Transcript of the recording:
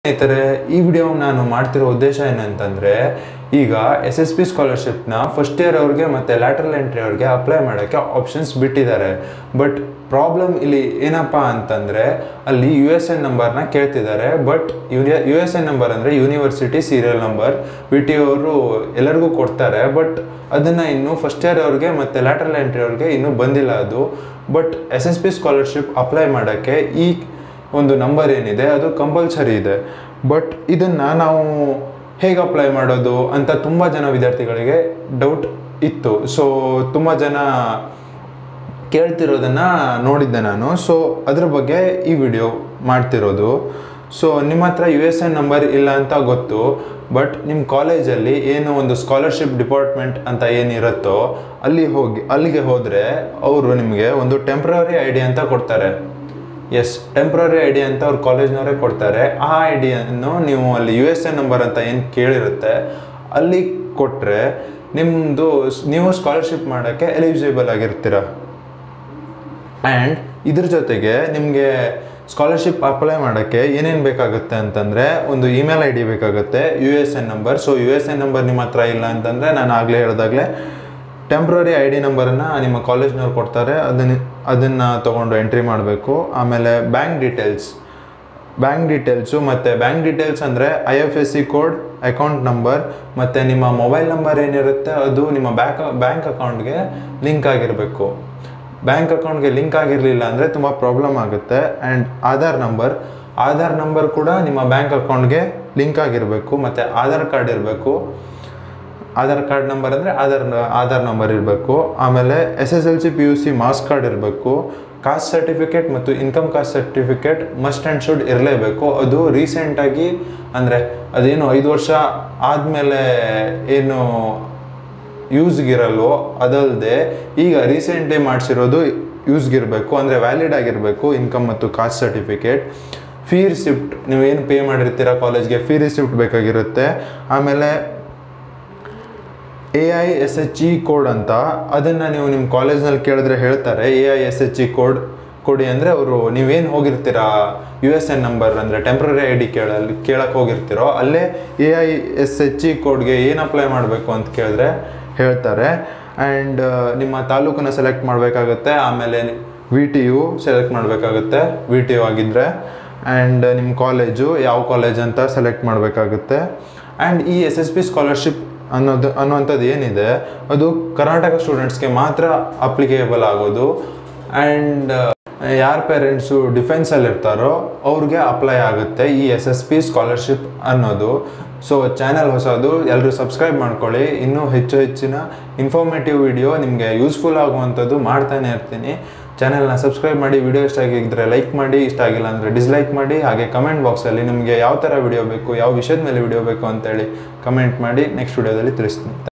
ಸ್ನೇಹಿತರೆ ಈ ವಿಡಿಯೋ ನಾನು ಮಾಡ್ತಿರೋ ಉದ್ದೇಶ ಏನಂತಂದರೆ ಈಗ ಎಸ್ ಎಸ್ ಪಿ ಸ್ಕಾಲರ್ಶಿಪ್ನ ಫಸ್ಟ್ ಇಯರ್ ಅವ್ರಿಗೆ ಮತ್ತು ಲ್ಯಾಟ್ರಲ್ ಎಂಟ್ರಿ ಅವ್ರಿಗೆ ಅಪ್ಲೈ ಮಾಡೋಕ್ಕೆ ಆಪ್ಷನ್ಸ್ ಬಿಟ್ಟಿದ್ದಾರೆ ಬಟ್ ಪ್ರಾಬ್ಲಮ್ ಇಲ್ಲಿ ಏನಪ್ಪ ಅಂತಂದರೆ ಅಲ್ಲಿ ಯು ಎಸ್ ಎನ್ ನಂಬರ್ನ ಕೇಳ್ತಿದ್ದಾರೆ but U S N number ಅಂದರೆ university serial number V T ಅವರು ಎಲ್ಲರಿಗೂ ಕೊಡ್ತಾರೆ ಬಟ್ ಅದನ್ನು ಇನ್ನು ಫಸ್ಟ್ ಇಯರ್ ಅವ್ರಿಗೆ ಮತ್ತು ಲ್ಯಾಟ್ರಲ್ ಎಂಟ್ರಿ ಅವ್ರಿಗೆ ಇನ್ನೂ ಬಂದಿಲ್ಲ ಅದು but S S P scholarship apply ಮಾಡೋಕ್ಕೆ ಈ ಒಂದು ನಂಬರ್ ಏನಿದೆ ಅದು ಕಂಪಲ್ಸರಿ ಇದೆ ಬಟ್ ಇದನ್ನು ನಾವು ಹೇಗೆ ಅಪ್ಲೈ ಮಾಡೋದು ಅಂತ ತುಂಬ ಜನ ವಿದ್ಯಾರ್ಥಿಗಳಿಗೆ ಡೌಟ್ ಇತ್ತು ಸೊ ತುಂಬ ಜನ ಕೇಳ್ತಿರೋದನ್ನು ನೋಡಿದ್ದೆ ನಾನು ಸೊ ಅದ್ರ ಬಗ್ಗೆ ಈ ವಿಡಿಯೋ ಮಾಡ್ತಿರೋದು ಸೊ ನಿಮ್ಮ ಹತ್ರ ಯು ಎಸ್ ಎನ್ ನಂಬರ್ ಇಲ್ಲ ಅಂತ ಗೊತ್ತು ಬಟ್ ನಿಮ್ಮ ಕಾಲೇಜಲ್ಲಿ ಏನು ಒಂದು ಸ್ಕಾಲರ್ಶಿಪ್ ಡಿಪಾರ್ಟ್ಮೆಂಟ್ ಅಂತ ಏನಿರುತ್ತೋ ಅಲ್ಲಿ ಹೋಗಿ ಅಲ್ಲಿಗೆ ಹೋದರೆ ಅವರು ನಿಮಗೆ ಒಂದು ಟೆಂಪ್ರರಿ ಐ ಡಿ ಅಂತ ಕೊಡ್ತಾರೆ ಎಸ್ ಟೆಂಪ್ರರಿ ಐ ಡಿ ಅಂತ ಅವ್ರ ಕಾಲೇಜ್ನವರೇ ಕೊಡ್ತಾರೆ ಆ ಐ ಡಿಯನ್ನು ನೀವು ಅಲ್ಲಿ ಯು ಎಸ್ ಎನ್ ನಂಬರ್ ಅಂತ ಏನು ಕೇಳಿರುತ್ತೆ ಅಲ್ಲಿ ಕೊಟ್ಟರೆ ನಿಮ್ಮದು ನೀವು ಸ್ಕಾಲರ್ಶಿಪ್ ಮಾಡೋಕ್ಕೆ ಎಲಿಜಿಬಲ್ ಆಗಿರ್ತೀರ ಆ್ಯಂಡ್ ಇದ್ರ ಜೊತೆಗೆ ನಿಮಗೆ ಸ್ಕಾಲರ್ಶಿಪ್ ಅಪ್ಲೈ ಮಾಡೋಕ್ಕೆ ಏನೇನು ಬೇಕಾಗುತ್ತೆ ಅಂತಂದರೆ ಒಂದು ಇಮೇಲ್ ಐ ಡಿ ಬೇಕಾಗುತ್ತೆ U S N number so U S N number ನಿಮ್ಮ ಹತ್ರ ಇಲ್ಲ ಅಂತಂದರೆ ನಾನು ಆಗಲೇ ಹೇಳ್ದಾಗಲೇ ಟೆಂಪ್ರರಿ ಐ ಡಿ ನಂಬರನ್ನು ನಿಮ್ಮ ಕಾಲೇಜ್ನವ್ರು ಕೊಡ್ತಾರೆ ಅದನ್ನು ಅದನ್ನು ತೊಗೊಂಡು ಎಂಟ್ರಿ ಮಾಡಬೇಕು ಆಮೇಲೆ ಬ್ಯಾಂಕ್ ಡೀಟೇಲ್ಸ್ ಬ್ಯಾಂಕ್ ಡೀಟೇಲ್ಸು ಮತ್ತು ಬ್ಯಾಂಕ್ ಡೀಟೇಲ್ಸ್ ಅಂದರೆ I F S C code account number ಮತ್ತು ನಿಮ್ಮ ಮೊಬೈಲ್ ನಂಬರ್ ಏನಿರುತ್ತೆ ಅದು ನಿಮ್ಮ ಬ್ಯಾಂಕ್ ಬ್ಯಾಂಕ್ ಅಕೌಂಟ್ಗೆ ಲಿಂಕ್ ಆಗಿರಬೇಕು ಬ್ಯಾಂಕ್ ಅಕೌಂಟ್ಗೆ ಲಿಂಕ್ ಆಗಿರಲಿಲ್ಲ ಅಂದರೆ ತುಂಬ ಪ್ರಾಬ್ಲಮ್ ಆಗುತ್ತೆ and Aadhaar number Aadhaar number ಕೂಡ ನಿಮ್ಮ ಬ್ಯಾಂಕ್ ಅಕೌಂಟ್ಗೆ ಲಿಂಕ್ ಆಗಿರಬೇಕು ಮತ್ತು ಆಧಾರ್ ಕಾರ್ಡ್ ಇರಬೇಕು ಆಧಾರ್ ಕಾರ್ಡ್ ನಂಬರ್ ಅಂದರೆ ಆಧಾರ್ ಆಧಾರ್ ನಂಬರ್ ಇರಬೇಕು ಆಮೇಲೆ S S L C P U C marks card ಇರಬೇಕು ಕಾಸ್ಟ್ ಸರ್ಟಿಫಿಕೇಟ್ ಮತ್ತು income caste certificate must and should ಇರಲೇಬೇಕು ಅದು ರೀಸೆಂಟಾಗಿ ಅಂದರೆ ಅದೇನು ಐದು ವರ್ಷ ಆದಮೇಲೆ ಏನು ಯೂಸ್ಗಿರಲ್ವೋ ಅದಲ್ಲದೆ ಈಗ ರೀಸೆಂಟ್ಲಿ ಮಾಡಿಸಿರೋದು ಯೂಸ್ಗಿರಬೇಕು ಅಂದರೆ ವ್ಯಾಲಿಡ್ ಆಗಿರಬೇಕು ಇನ್ಕಮ್ ಮತ್ತು ಕಾಸ್ಟ್ ಸರ್ಟಿಫಿಕೇಟ್ ಫೀ ರಿಸಿಪ್ಟ್ ನೀವು ಏನು ಪೇ ಮಾಡಿರ್ತೀರ ಕಾಲೇಜ್ಗೆ ಫೀ ರಿಸಿಪ್ಟ್ ಬೇಕಾಗಿರುತ್ತೆ ಆಮೇಲೆ A I S H E code ಅಂತ ಅದನ್ನು ನೀವು ನಿಮ್ಮ ಕಾಲೇಜ್ನಲ್ಲಿ ಕೇಳಿದ್ರೆ ಹೇಳ್ತಾರೆ A I S H E code ಕೊಡಿ ಅಂದರೆ ಅವರು ನೀವೇನು ಹೋಗಿರ್ತೀರಾ ಯು ಎಸ್ ಎನ್ ನಂಬರ್ ಅಂದರೆ ಟೆಂಪ್ರರಿ ಐ ಡಿ ಕೇಳಲ್ಲಿ ಕೇಳಕ್ಕೆ ಹೋಗಿರ್ತೀರೋ ಅಲ್ಲೇ A I S H E ಕೋಡ್ಗೆ ಏನು ಅಪ್ಲೈ ಮಾಡಬೇಕು ಅಂತ ಕೇಳಿದ್ರೆ ಹೇಳ್ತಾರೆ ಆ್ಯಂಡ್ ನಿಮ್ಮ ತಾಲೂಕನ್ನ ಸೆಲೆಕ್ಟ್ ಮಾಡಬೇಕಾಗುತ್ತೆ ಆಮೇಲೆ ವಿ ಟಿ ಯು ಸೆಲೆಕ್ಟ್ ಮಾಡಬೇಕಾಗುತ್ತೆ ವಿ ಟಿ ಯು ಆಗಿದ್ದರೆ ಆ್ಯಂಡ್ ನಿಮ್ಮ ಕಾಲೇಜು ಯಾವ ಕಾಲೇಜ್ ಅಂತ ಸೆಲೆಕ್ಟ್ ಮಾಡಬೇಕಾಗುತ್ತೆ ಆ್ಯಂಡ್ ಈ ಎಸ್ ಎಸ್ ಪಿ ಸ್ಕಾಲರ್ಶಿಪ್ ಅನ್ನೋದು ಅನ್ನುವಂಥದ್ದು ಏನಿದೆ ಅದು ಕರ್ನಾಟಕ ಸ್ಟೂಡೆಂಟ್ಸ್ಗೆ ಮಾತ್ರ ಅಪ್ಲಿಕೇಬಲ್ ಆಗೋದು ಆ್ಯಂಡ್ ಯಾರ ಪೇರೆಂಟ್ಸು ಡಿಫೆನ್ಸಲ್ಲಿ ಇರ್ತಾರೋ ಅವ್ರಿಗೆ ಅಪ್ಲೈ ಆಗುತ್ತೆ ಈ ಎಸ್ ಎಸ್ ಪಿ ಸ್ಕಾಲರ್ಶಿಪ್ ಅನ್ನೋದು ಸೊ ಚಾನಲ್ ಹೊಸದು ಎಲ್ಲರೂ ಸಬ್ಸ್ಕ್ರೈಬ್ ಮಾಡ್ಕೊಳ್ಳಿ ಇನ್ನೂ ಹೆಚ್ಚು ಹೆಚ್ಚಿನ ಇನ್ಫಾರ್ಮೇಟಿವ್ ವಿಡಿಯೋ ನಿಮಗೆ ಯೂಸ್ಫುಲ್ ಆಗುವಂಥದ್ದು ಮಾಡ್ತಾನೆ ಇರ್ತೀನಿ ಚಾನಲ್ನ ಸಬ್ಸ್ಕ್ರೈಬ್ ಮಾಡಿ ವಿಡಿಯೋ ಇಷ್ಟ ಆಗಿದ್ದರೆ ಲೈಕ್ ಮಾಡಿ ಇಷ್ಟ ಆಗಿಲ್ಲ ಅಂದರೆ ಡಿಸ್ಲೈಕ್ ಮಾಡಿ ಹಾಗೆ ಕಮೆಂಟ್ ಬಾಕ್ಸಲ್ಲಿ ನಿಮಗೆ ಯಾವ ಥರ ವಿಡಿಯೋ ಬೇಕು ಯಾವ ವಿಷಯದ ಮೇಲೆ ವಿಡಿಯೋ ಬೇಕು ಅಂತೇಳಿ ಕಮೆಂಟ್ ಮಾಡಿ ನೆಕ್ಸ್ಟ್ ವಿಡಿಯೋದಲ್ಲಿ ತಿಳಿಸ್ತೀನಿ